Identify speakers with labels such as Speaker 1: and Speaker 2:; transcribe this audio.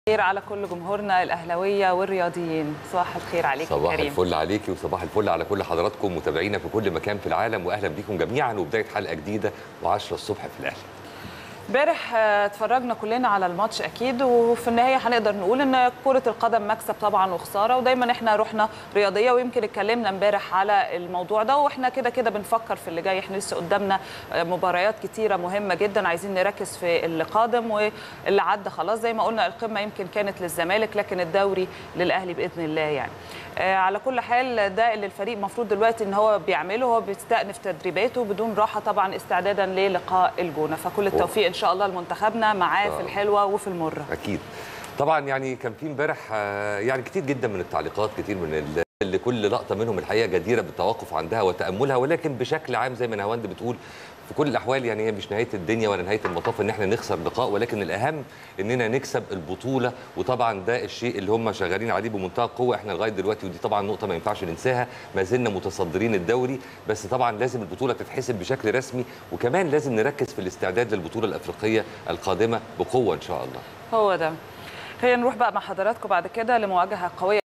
Speaker 1: الخير على كل جمهورنا الاهلاويه والرياضيين صباح الخير عليك
Speaker 2: صباح
Speaker 1: يا كريم
Speaker 2: الفل عليكي وصباح الفل على كل حضراتكم متابعينا في كل مكان في العالم واهلا بيكم جميعا وبدايه حلقه جديده و10 الصبح في الاهلي
Speaker 1: امبارح آه، اتفرجنا كلنا على الماتش اكيد وفي النهايه هنقدر نقول ان كره القدم مكسب طبعا وخساره ودايما احنا روحنا رياضيه ويمكن اتكلمنا امبارح على الموضوع ده واحنا كده كده بنفكر في اللي جاي احنا لسه قدامنا آه، مباريات كتيره مهمه جدا عايزين نركز في اللي قادم واللي عدى خلاص زي ما قلنا القمه يمكن كانت للزمالك لكن الدوري للاهلي باذن الله يعني آه، على كل حال ده اللي الفريق المفروض دلوقتي ان هو بيعمله هو بيستأنف تدريباته بدون راحه طبعا استعدادا للقاء الجونه فكل التوفيق ان شاء الله لمنتخبنا معاه في
Speaker 2: آه.
Speaker 1: الحلوه وفي المره
Speaker 2: اكيد طبعا يعني كان في امبارح آه، يعني كتير جدا من التعليقات كتير من ال- اللي كل لقطه منهم الحقيقه جديره بالتوقف عندها وتاملها ولكن بشكل عام زي ما نهاوند بتقول في كل الاحوال يعني هي مش نهايه الدنيا ولا نهايه المطاف ان احنا نخسر لقاء ولكن الاهم اننا نكسب البطوله وطبعا ده الشيء اللي هم شغالين عليه بمنتهى القوه احنا لغايه دلوقتي ودي طبعا نقطه ما ينفعش ننساها ما زلنا متصدرين الدوري بس طبعا لازم البطوله تتحسب بشكل رسمي وكمان لازم نركز في الاستعداد للبطوله الافريقيه القادمه بقوه ان شاء الله
Speaker 1: هو ده خلينا نروح بقى مع حضراتكم بعد كده لمواجهه قويه